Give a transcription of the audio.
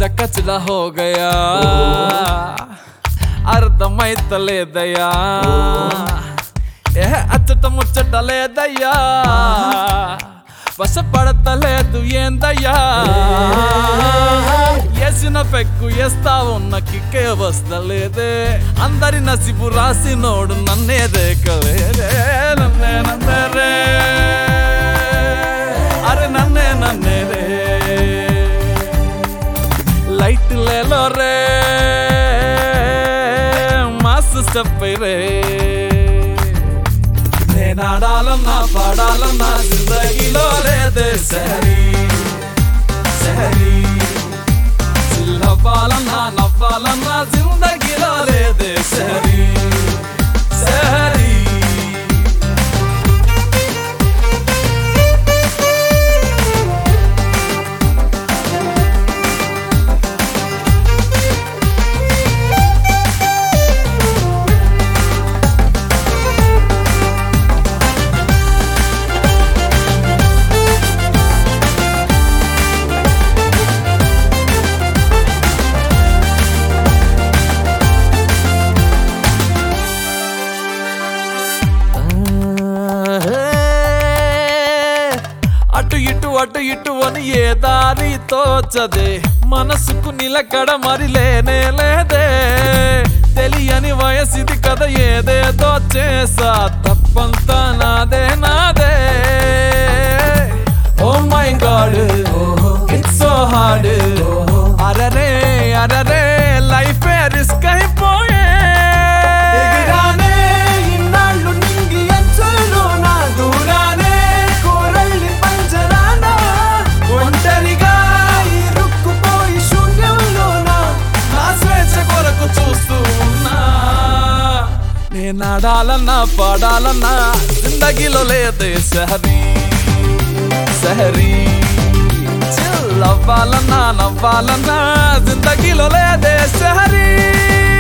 కచడా హో గయా అర్థమైతలేదయ్యా ఏ అచ్చట ముచ్చట లేదయ్యా వశపడతలేదు ఏందయ్యా వేసిన పెక్కు వేస్తా ఉన్న కిక్కే వస్తలేదే అందరి నసిబు రాసినోడు నన్నే దేకలేదే నన్నే నన్నే రే అరే నన్నే నన్నే రే లైట్ లేలో రే మాస్ స్టెప్ రే నేనాడాలన్నా పాడాలన్నా జిందగీలో లేదే సరి సరి చిల్లవ్వాలన్నా నవ్వాలన్నా జిందగీలో లేదే సరి సరి అటు ఇటు అటు ఇటు అని ఏ దారి తోచదే మనసుకు నిలకడ మరి లేనే లేదే తెలియని వయసిది కదా ఏదేదో చేసా తప్పంతా నాదే నాదే oh my god it's so hard అరరే అరరే లైఫ్ రిస్క్ అయిపోయే ఎగిరానే ఇన్నాళ్ళు నింగి అంచుల్లోన దూరానే కోరల్లి పంజరాన ఒంటరిగా ఇరుక్కుపోయి శూన్యంలోన నా స్వేచ్ఛ కొరకు చూస్తూ ఉన్నా నేను ఆడాలన్నా పాడాలన్నా జిందగీలో లేదే సహరీ సహరీ చిల్లవ్వాలన్నా నవ్వాలన్నా జిందగీలో లేదే సహరీ